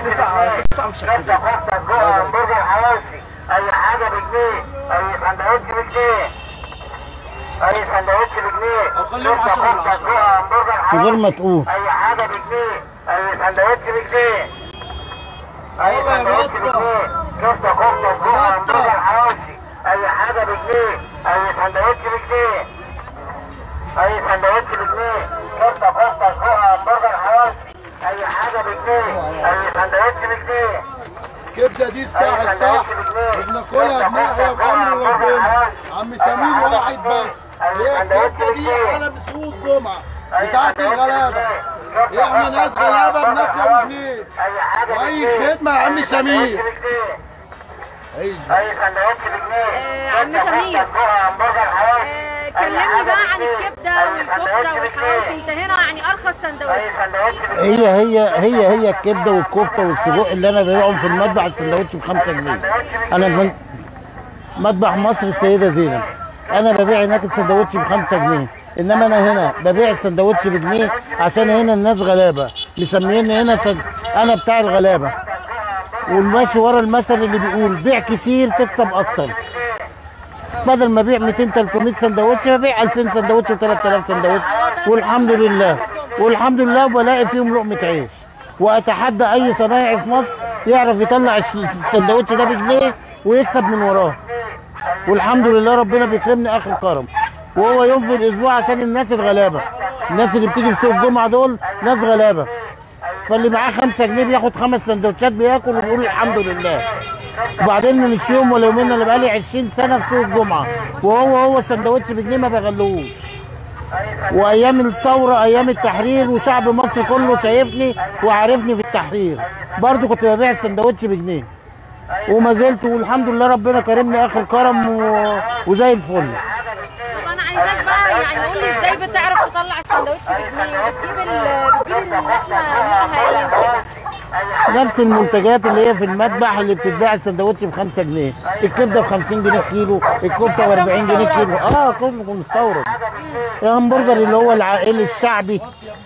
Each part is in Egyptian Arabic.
تسعة تسعة وشكل كبده كفته جوه همبرجر حواوشي اي حاجه بجنيه اي سندوتش بجنيه اي سندوتش بجنيه أو خليهم كبدة عشرة من كفتة عشرة. جوه همبرجر من غير ما حواوشي تقول اي حاجه بجنيه اي سندوتش بجنيه اي يابا يا سندوتش بطة. بجنيه كفته كفته جوه همبرجر حواوشي اي حاجه بجنيه اي سندوتش بجنيه اي سندوتش بجنيه كفته كفته جوه همبرجر حواوشي اي حاجه بجنيه اي سندوتش بجنيه الكبده دي الصح الصح وبناكلها بنحيا بامر ربنا عم سمير واحد بس هي الكبده دي علم سوق الجمعه بتاعت الغلابه احنا ناس غلابه بناكل بجنيه واي خدمه يا عم سمير اي اي سندوتش بجنيه آه، عم سمير. همبرجر حواوشي آه، كلمني بقى عن الكبده والكفته والحواوشي انت هنا يعني ارخص اي سندوتش سندوتش بجنيه هي هي هي هي الكبده والكفته والسجق اللي انا ببيعهم في المطبخ السندوتش ب 5 جنيه انا من مطبخ مصر السيده زينب انا ببيع هناك السندوتش ب 5 جنيه انما انا هنا ببيع السندوتش بجنيه عشان هنا الناس غلابه مسميني هنا سن... انا بتاع الغلابه والماشي ورا المثل اللي بيقول بيع كتير تكسب اكتر بدل ما ابيع 200 300 سندوتش ببيع 2000 سندوتش و3000 سندوتش والحمد لله والحمد لله وبلاقي فيهم لقمه عيش واتحدى اي صنايعي في مصر يعرف يطلع الس- السندوتش ده بجنيه ويكسب من وراه والحمد لله ربنا بيكرمني اخر كرم وهو يوم في الاسبوع عشان الناس الغلابه الناس اللي بتيجي في سوق الجمعه دول ناس غلابه فاللي معاه خمسة جنيه بياخد خمس سندوتشات بياكل وبيقول الحمد لله وبعدين مش يوم ولا يومين انا بقالي 20 سنه في سوق الجمعه وهو هو السندوتش بجنيه ما بغلوش وايام الثوره ايام التحرير وشعب مصر كله شايفني وعارفني في التحرير برضو كنت ببيع السندوتش بجنيه وما زلت والحمد لله ربنا كرمني اخر كرم و... وزي الفل طب انا عايزاك بقى يعني قول لي ازاي بتعرف تطلع السندوتش بجنيه وبتجيب ال- بتجيب اللحمه نوعها ايه وكده نفس المنتجات اللي هي في المذبح اللي بتتباع السندوتش ب 5 جنيه الكبده ب 50 جنيه كيلو الكفته ب 40 جنيه كيلو اه كله مستورد الهمبرجر اللي هو العائلي الشعبي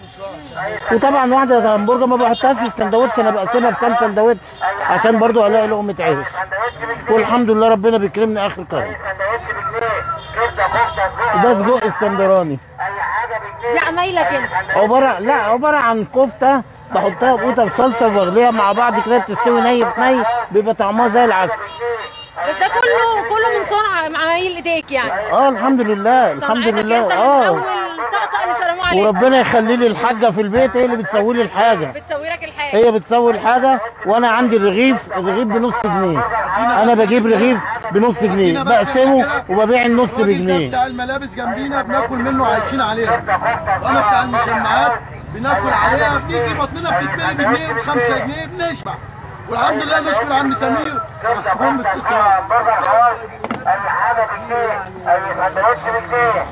وطبعا واحده همبرجر ما بحطهاش في السندوتش انا بقسمها في كام سندوتش عشان برضو الاقي لقمه عيش والحمد لله ربنا بيكرمني اخر كرم سندوتش بجنيه كبده كفته جوه ده سجق اسكندراني اي حاجه بجنيه دي عمايلك انت عباره لا عباره عن كفته بحطها بقوطه بصلصه واغليها مع بعض كده بتستوي ني في ني بيبقى طعمها زي العسل بس ده كله كله من صنع عمايل ايديك يعني اه الحمد لله الحمد صنعتك لله انت من اه اول طقطقه اللي سلموا عليك وربنا يخلي لي الحاجه في البيت هي اللي بتسوي لي الحاجه بتسوي لك الحاجه هي بتسوي الحاجه وانا عندي الرغيف الرغيف بنص جنيه انا بجيب رغيف بنص جنيه بقسمه وببيع النص الراجل ده بجنيه بتاع الملابس جنبينا بناكل منه عايشين عليها وانا بتاع المشمعات بناكل عليها بنيجي بطننا بتتملي بجنيه بخمسة جنيه بنشبع والحمد لله نشكر عم سمير وحكم الست همبرجر حواوشي اي حاجه بجنيه اي سندوتش بجنيه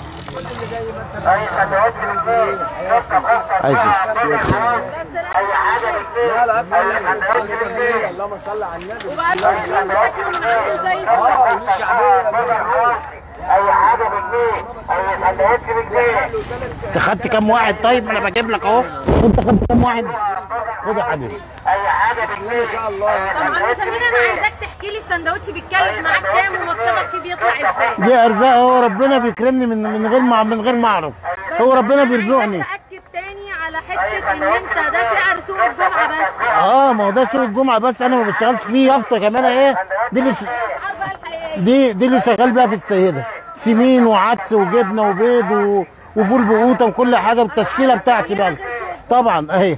اي سندوتش بجنيه كفته كفته عايز جوه همبرجر حواوشي بس لا اي حاجه بجنيه لا لا اي سندوتش بجنيه اللهم صل على النبي وبقى المسلمين بتاكلوا من عنده زي الفل اه دي شعبيه همبرجر حواوشي اي حاجه بجنيه اي سندوتش بجنيه انت خدت كام واحد طيب انا بجيب لك اهو انت خدت كام واحد خد يا حبيبي اي حاجه بجنيه ان شاء الله طب عم سمير انا عايزاك تحكي لي السندوتش بيتكلف معاك كام ومكسبك فيه بيطلع ازاي دي ارزاق هو ربنا بيكرمني من من غير ما من غير ما اعرف هو ربنا بيرزقني تاكد تاني على حته ان انت ده سعر سوق الجمعه بس اه ما هو ده سوق الجمعه بس انا ما بشتغلش فيه يافطه كمان ايه دي اللي الاسعار بقى الحقيقيه دي دي اللي شغال بيها في السيده سمين وعدس وجبنه وبيض و... وفول بقوطه وكل حاجه بالتشكيله بتاعتي بقى طبعا اهي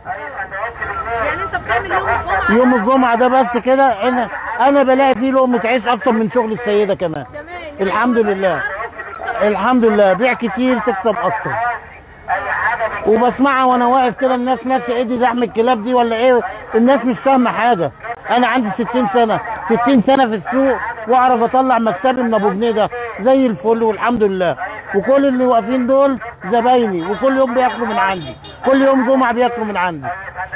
يعني انت بتعمل يوم الجمعه يوم الجمعه ده بس كده انا انا بلاقي فيه لقمه عيش اكتر من شغل السيده كمان كمان الحمد لله الحمد لله بيع كتير تكسب اكتر وبسمعها وانا واقف كده الناس ماشيه ايه دي لحم الكلاب دي ولا ايه الناس مش فاهمه حاجه انا عندي 60 سنه 60 سنه في السوق واعرف اطلع مكسبي من ابو جنيه ده زي الفل والحمد لله وكل اللي واقفين دول زبايني وكل يوم بياكلوا من عندي كل يوم جمعه بياكلوا من عندي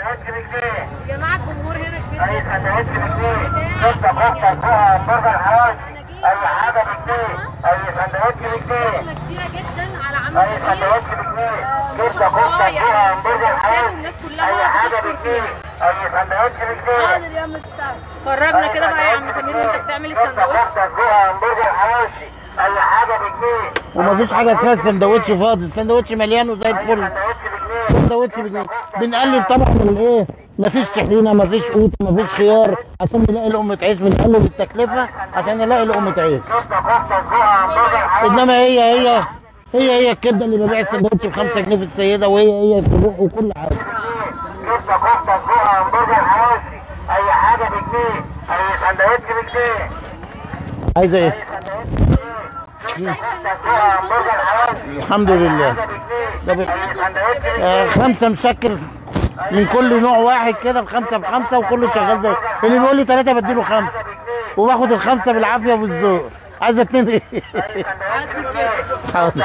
يا جماعه الجمهور هنا كبير اي جدا سندوتش بجنيه كفته كفته جوه همبرجر حواوشي اي حاجه بجنيه اي سندوتش بجنيه لحمه كتيره جدا على عم اي سمير سندوتش بجنيه آه، كفته ما شاء الله كفته جوه يعني همبرجر سندوتشات حواوشي والناس اي كلها حاجه بتشكر بجنيه فيها اي سندوتش بجنيه حاضر يا مستر فرجنا كده بقى يا عم سمير وانت بتعمل السندوتش كفته جوه همبرجر حواوشي اي حاجه بجنيه ومفيش حاجه اسمها السندوتش فاضي السندوتش مليان وزي الفل سندوتش بجنيه سندوتش بجنيه بنقلب طبعا الايه مفيش طحينه مفيش قوت مفيش خيار عشان نلاقي لقمه عيش بنقلب التكلفه عشان نلاقي لقمه عيش كفته كفته جوه همبرجر حواوشي انما هي هي هي هي الكبده اللي ببيع السندوتش ب 5 جنيه في السيده وهي هي السجق وكل حاجه كفته كفته جوه همبرجر حواوشي اي حاجه بجنيه اي سندوتش بجنيه عايزه ايه؟ كفته جوه همبرجر حواوشي الحمد لله ده ب... آه خمسه مشكل من كل نوع واحد كده بخمسه بخمسه وكله شغال زي اللي بيقول لي ثلاثه بديله خمسه وباخد الخمسه بالعافيه والذوق عايزه اتنين ايه؟ حاضر.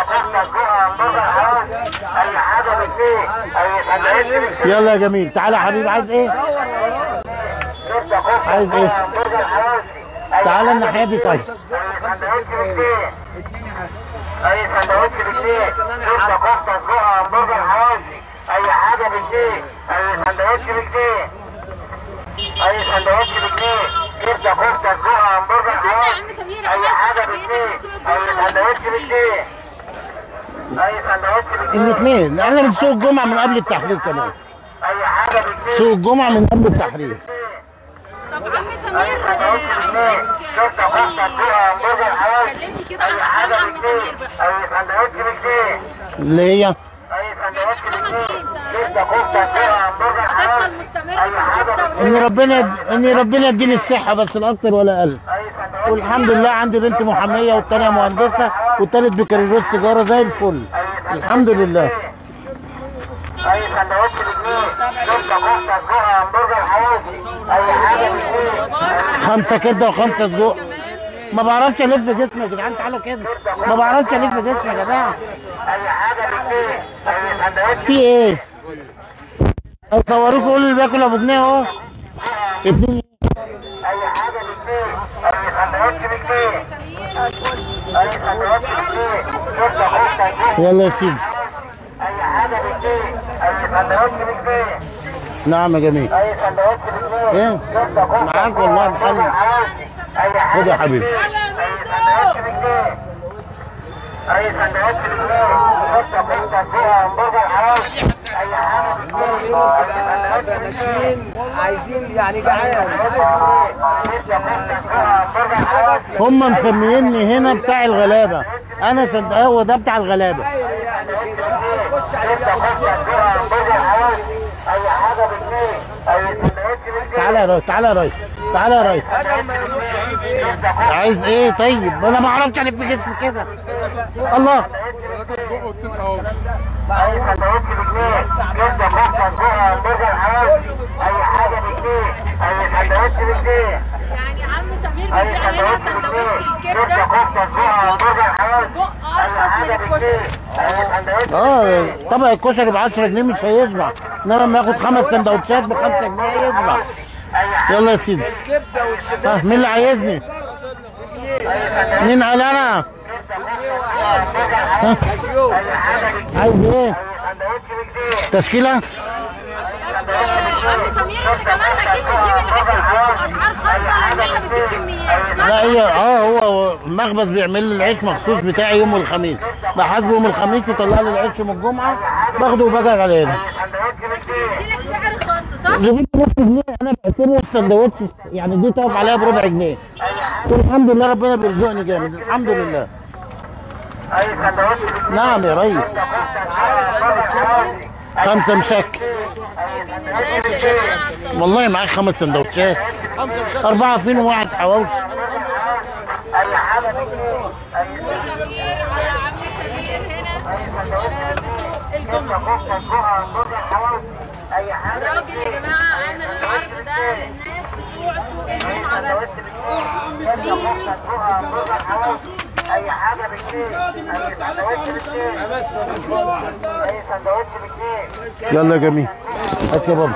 اي حاجه بجنيه اي سندوتش بجنيه يلا يا جميل تعالى يا حبيبي عايز ايه؟ كفته كفته عايز ايه؟ همبرجر حواوشي أي تعالى حاجة الناحيه دي طيب سندوتش بجنيه اي سندوتش بجنيه كفته كفته جوه همبرجر حواوشي اي حاجه بجنيه اي سندوتش بجنيه اي سندوتش بجنيه كفته كفته جوه همبرجر استنى يا حواوشي عم سمير اي عملت حاجه شوية بجنيه بس اي سندوتش بجنيه اي سندوتش بجنيه الاثنين احنا من سوق الجمعه من قبل التحرير كمان اي حاجه بجنيه سوق الجمعه من قبل التحرير طب عم سمير آه، كفته عايزاك كفته جوه همبرجر حواوشي كلمني كده اي عن حاجه افلام عم بجنيه سمير بقى اي سندوتش بجنيه اللي هي اي سندوتش بجنيه كفته كفته جوه همبرجر هتفضل حواوشي مستمر اي حاجه وهتفضل ان ربنا يد... ان ربنا يديني الصحه بس لا اكتر ولا اقل اي سندوتش والحمد لله عندي بنت محاميه والتانيه مهندسه والتالت بكالوريوس تجاره زي الفل الحمد لله اي سندوتش بجنيه كفته كفته جوه همبرجر حواوشي اي حاجه بجنيه خمسه كده وخمسه سجق ما بعرفش الف جسمي يا جدعان تعالوا كده ما بعرفش الف جسمي يا جماعه اي حاجه بجنيه اي سندوتش في ايه؟ اصوروكوا قولوا اللي بياكل ابو جنيه اهو اديني اي حاجه بجنيه اي سندوتش بجنيه اي سندوتش بجنيه كفته كفته جوه يلا يا سيدي اي حاجه بجنيه اي سندوتش بجنيه نعم يا جميل اي سندوتش بجنيه ايه كفته كفته معاك والله محل اي حاجه خد يا حبيبي اي سندوتش بجنيه اي سندوتش بجنيه كفته كفته جوه همبرجر حواوشي اي حاجه بجنيه فجأة ماشيين عايزين يعني جعان هم مسميني هنا بتاع الغلابه انا صد... هو ده بتاع الغلابه تعالى يا ريس تعالى يا ريس تعالى يا ريس عايز ايه طيب انا ما اعرفش الف جسمي كده الله اي سندوتش بجنيه كفته كفته جوه همبرجر حواوشي اي حاجه بجنيه اي سندوتش بجنيه يعني عم سمير اي بيبيع لنا سندوتش سندوتش بجنيه الكبده كفته كفته جوه همبرجر حواوشي سجق اي ارخص حاجه من بجنيه الكشري اي سندوتش اه طبق الكشري ب 10 جنيه مش هيشبع انما لما ياخد خمس سندوتشات ب 5 جنيه يشبع يلا يا سيدي الكبده والسجق ها مين اللي عايزني؟ مين قال انا؟ ها؟ عايز ايه؟ سندوتش بجنيه تشكيله؟ عم سمير انت كمان اكيد بتجيب العيش الفول باسعار خاصه لان احنا بنجيب كميات لا صح؟ هي اه هو المخبز بيعمل لي العيش مخصوص بتاعي يوم الخميس بحاسبه يوم الخميس يطلع لي العيش يوم الجمعه باخده وباجي على هنا سندوتش بجنيه دي لك سعر خاص صح؟ جبت نص جنيه انا بعتبره السندوتش يعني دي تقف عليها بربع جنيه والحمد لله ربنا بيرزقني جامد الحمد لله اي سندوتش بجنيه نعم يا ريس خمسة مشكل والله معاك خمس سندوتشات أربعة فين وواحد حواوشي اي حاجه بجنيه سمير على عم سمير هنا آه، في سوق الجمعه كفته جوه همبرجر حواوشي اي حاجه الراجل يا جماعه عامل العرض ده للناس بتوع سوق الجمعه بس جوه همبرجر حواوشي اي حاجه بجنيه اي سندوتش بجنيه اي سندوتش بجنيه يلا يا جميل هات يا بابا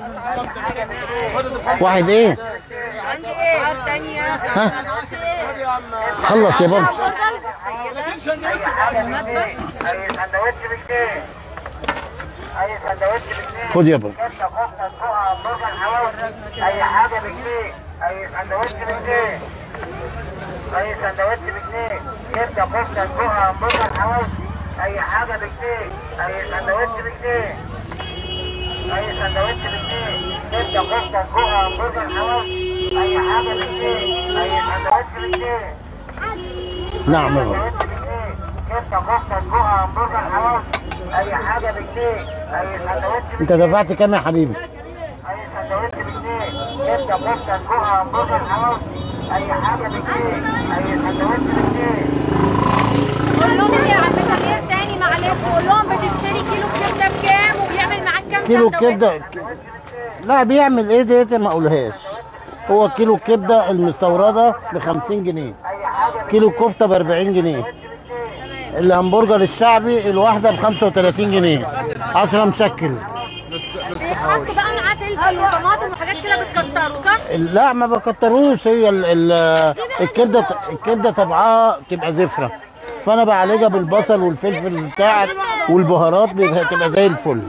واحد ايه عندي ايه الثانيه ها خلص يا بابا اي سندوتش بجنيه اي سندوتش بجنيه خد يا بابا كبده كفته سجق همبرجر حواوشي اي حاجه بجنيه اي سندوتش بجنيه اي سندوتش بجنيه كبده كفته سجق همبرجر حواوشي اي حاجه بجنيه اي سندوتش بجنيه اي سندوتش بجنيه كبده كفته سجق همبرجر حواوشي اي حاجه بجنيه اي سندوتش بجنيه نعم يا بابا سندوتش بجنيه كبده كفته سجق همبرجر حواوشي اي حاجه بجنيه اي سندوتش انت دفعت كام يا حبيبي اي سندوتش بجنيه كبده كفته سجق همبرجر حواوشي اي حاجه بجنيه اي سندوتش بجنيه قول لهم يا عم سمير تاني معلش قول لهم بتشتري كيلو كبده بكام وبيعمل معاك كام كيلو سندوتش؟ كبده لا بيعمل ايه ديت ما اقولهاش هو كيلو كبده المستورده ب 50 جنيه كيلو كفته ب 40 جنيه الهمبرجر الشعبي الواحده ب 35 جنيه 10 مشكل بيتحطوا بقى معاه فلفل وطماطم وحاجات كده بتكتروا صح؟ لا ما بكتروش هي ال ال الكبده الكبده طبعها تبقى زفره فانا بعالجها بالبصل والفلفل بتاعك والبهارات بيبقى تبقى زي الفل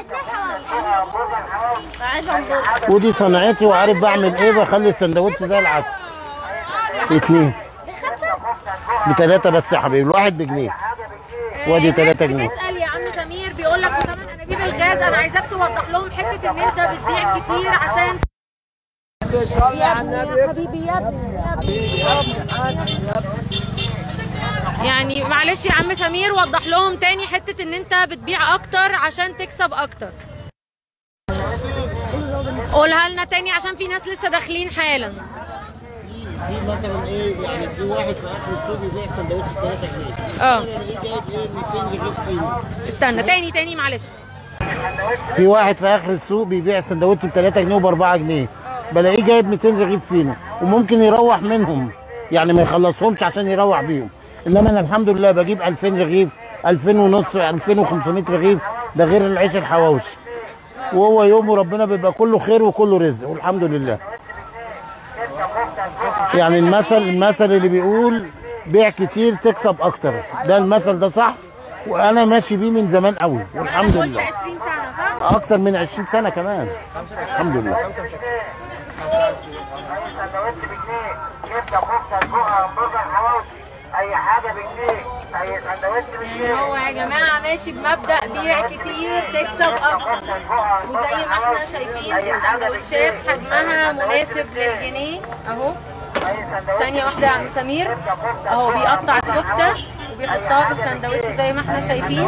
عايز همبرجر ودي صنعتي وعارف بعمل ايه بخلي السندوتش زي العسل اتنين بتلاتة بس يا حبيبي الواحد بجنيه وادي الناس 3 جنيه. بتسال يا عم سمير بيقول لك في ثمن انابيب الغاز انا عايزاك توضح لهم حته ان انت بتبيع كتير عشان يا ابني يا حبيبي يا ابني يا ابني يعني معلش يا عم سمير وضح لهم تاني حته ان انت بتبيع اكتر عشان تكسب اكتر قولها لنا تاني عشان في ناس لسه داخلين حالا في مثلا ايه يعني في واحد في اخر السوق بيبيع سندوتش ب 3 جنيه اه انا ايه جايب ايه 200 رغيف فينو استنى تاني تاني معلش في واحد في اخر السوق بيبيع سندوتش ب 3 جنيه وب 4 جنيه بلاقيه جايب 200 رغيف فينو وممكن يروح منهم يعني ما يخلصهمش عشان يروح بيهم انما انا الحمد لله بجيب 2000 رغيف 2000 ونص 2500 رغيف ده غير العيش الحواوشي وهو يوم وربنا بيبقى كله خير وكله رزق والحمد لله يعني المثل المثل اللي بيقول بيع كتير تكسب اكتر ده المثل ده صح وانا ماشي بيه من زمان قوي والحمد قلت لله 20 سنه صح؟ اكتر من 20 سنه كمان الحمد لله سندوتش بجنيه كبده كفته سجق همبرجر حواوشي اي حاجه بجنيه اي سندوتش بجنيه هو يا جماعة ماشي بمبدأ بيع كتير تكسب أكتر وزي ما احنا شايفين السندوتشات حجمها مناسب للجنيه أهو ثانية واحدة يا عم سمير أهو بيقطع الكفتة وبيحطها في السندوتش زي ما احنا شايفين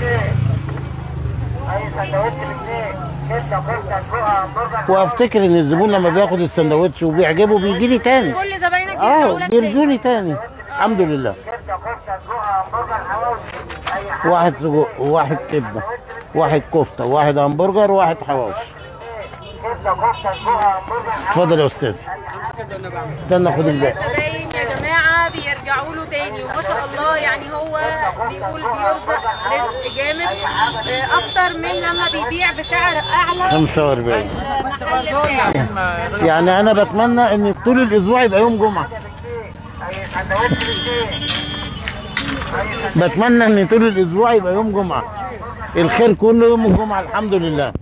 اي سندوتش بجنيه كبده كفته سجق همبرجر وافتكر ان الزبون لما بياخد السندوتش وبيعجبه بيجي لي تاني كل زباينك اه بيرجعوا لك بيرجوا تاني لي تاني الحمد لله كبده كفته سجق همبرجر حواوشي اي حاجه واحد سجق وواحد كبده واحد كفته وواحد همبرجر وواحد حواوشي كبده كفته سجق همبرجر اتفضل يا استاذ استنى خد الباقي زباين يا جماعة بيرجعوا له تاني وما شاء الله يعني هو بيقول بيرزق رزق جامد آه، أكتر من لما بيبيع بسعر أعلى 45 المحل بتاعه يعني انا بتمنى ان طول الاسبوع يبقى يوم جمعه اي سندوتش بجنيه بتمنى ان طول الاسبوع يبقى يوم جمعه الخير كله يوم الجمعه الحمد لله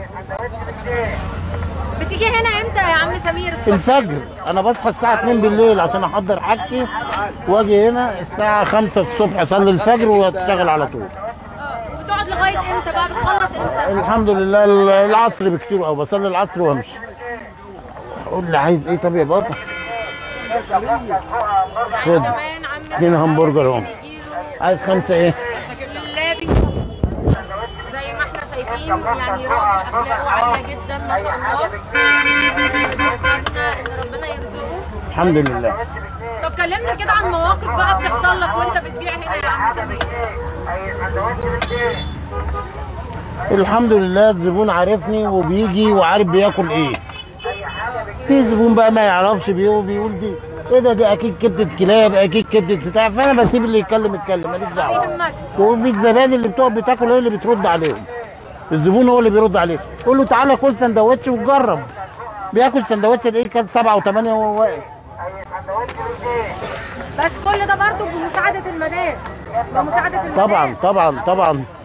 بتيجي هنا امتى يا عم سمير الصبح؟ الفجر انا بصحى الساعه 2 بالليل عشان احضر حاجتي واجي هنا الساعه 5 الصبح اصلي الفجر واشتغل على طول اه وبتقعد لغايه امتى بقى بتخلص امتى؟ الحمد لله ال- العصر بكتير قوي بصلي العصر وامشي اقول لي عايز ايه طب يا بابا يعني خد. كمان عم اتنين همبرجر اهو يجيله عايز خمسه ايه لا بي زي ما احنا شايفين يعني راجل اخلاقه عاليه جدا ما شاء الله آه، بنتمنى ان ربنا يرزقه الحمد لله طب كلمني كده عن مواقف بقى بتحصل لك وانت بتبيع هنا يا عم سمير اي سندوتش بجنيه الحمد لله الزبون عارفني وبيجي وعارف بياكل ايه في زبون بقى ما يعرفش بيقول بيقول دي ايه ده دي اكيد كبده كلاب اكيد كبده بتاع فانا بسيب اللي يتكلم يتكلم ماليش ما دعوه يهمكش وفي الزبائن اللي بتقعد بتاكل هي اللي بترد عليهم الزبون هو اللي بيرد عليه يقول له تعالى كل سندوتش وجرب بياكل سندوتش الاقيه كان سبعه وثمانيه وهو واقف اي سندوتش بجنيه بس كل ده برضه بمساعده المدام بمساعده المدام طبعا طبعا طبعا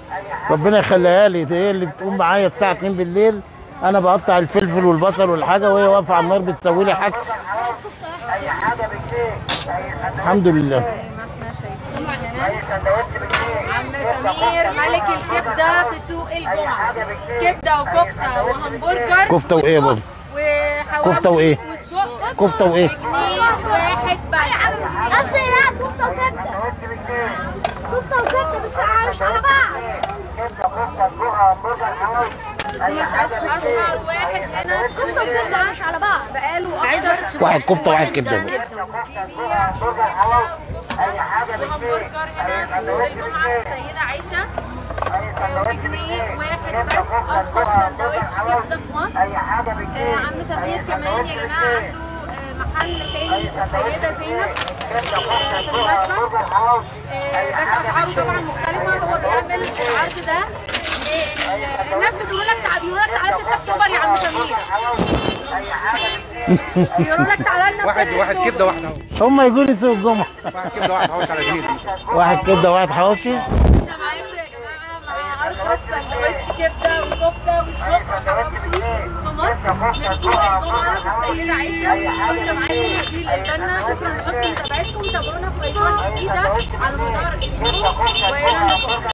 ربنا يخليها لي دي هي اللي بتقوم معايا الساعه 2 بالليل انا بقطع الفلفل والبصل والحاجه وهي واقفه على النار بتسوي لي حاجتي اي حاجه بجنيه اي الحمد لله زي ما احنا شايفين هنا سندوتش بجنيه عم سمير ملك الكبده في سوق الجمعه كبده وكفته وهمبرجر كفته وايه يا بابا وحواوشي كفتة وإيه؟ وسجق كفته وايه بجنيه واحد بس اصل لا كفته وكبده كفته وكبده بس مش على بعض كبده كفته سجق همبرجر حواوشي اسعار واحد هنا كفته وكبده مش على بعض بقاله عايزه واحد كفته واحد كبده همبرجر حواوشي اي حاجه بجنيه همبرجر هنا في سوق الجمعه في السيده عايشه وجنيه واحد بس ارخص سندوتش كبده في مصر اي حاجه بجنيه آه، عم سمير كمان يا جماعه عنده آه، محل تاني في السيده زينب آه، في المدفع همبرجر حواوشي آه، بس اسعاره طبعا مختلفه هو بيعمل العرض ده آه، الناس بتقول لك تعالى بيقول لك تعالى 6 اكتوبر يا عم سمير اي حاجه بجنيه بيقولوا لك تعالى لنا في واحد 6 واحد أكتوبر. كبده واحد اهو هم يقولوا لي سوق الجمعه واحد كبده واحد حوش على جنيه واحد كبده واحد حواوشي احنا معاكم يا جماعه مع ارخص سندوتش كبده وكفته وسجق وحواوشي في مصر من سوق الجمعه في السيده عيشه كنت معاكم نبيل البنا شكرا لحسن متابعتكم تابعونا في فيديوهات جديده على مدار الاسبوع والى اللقاء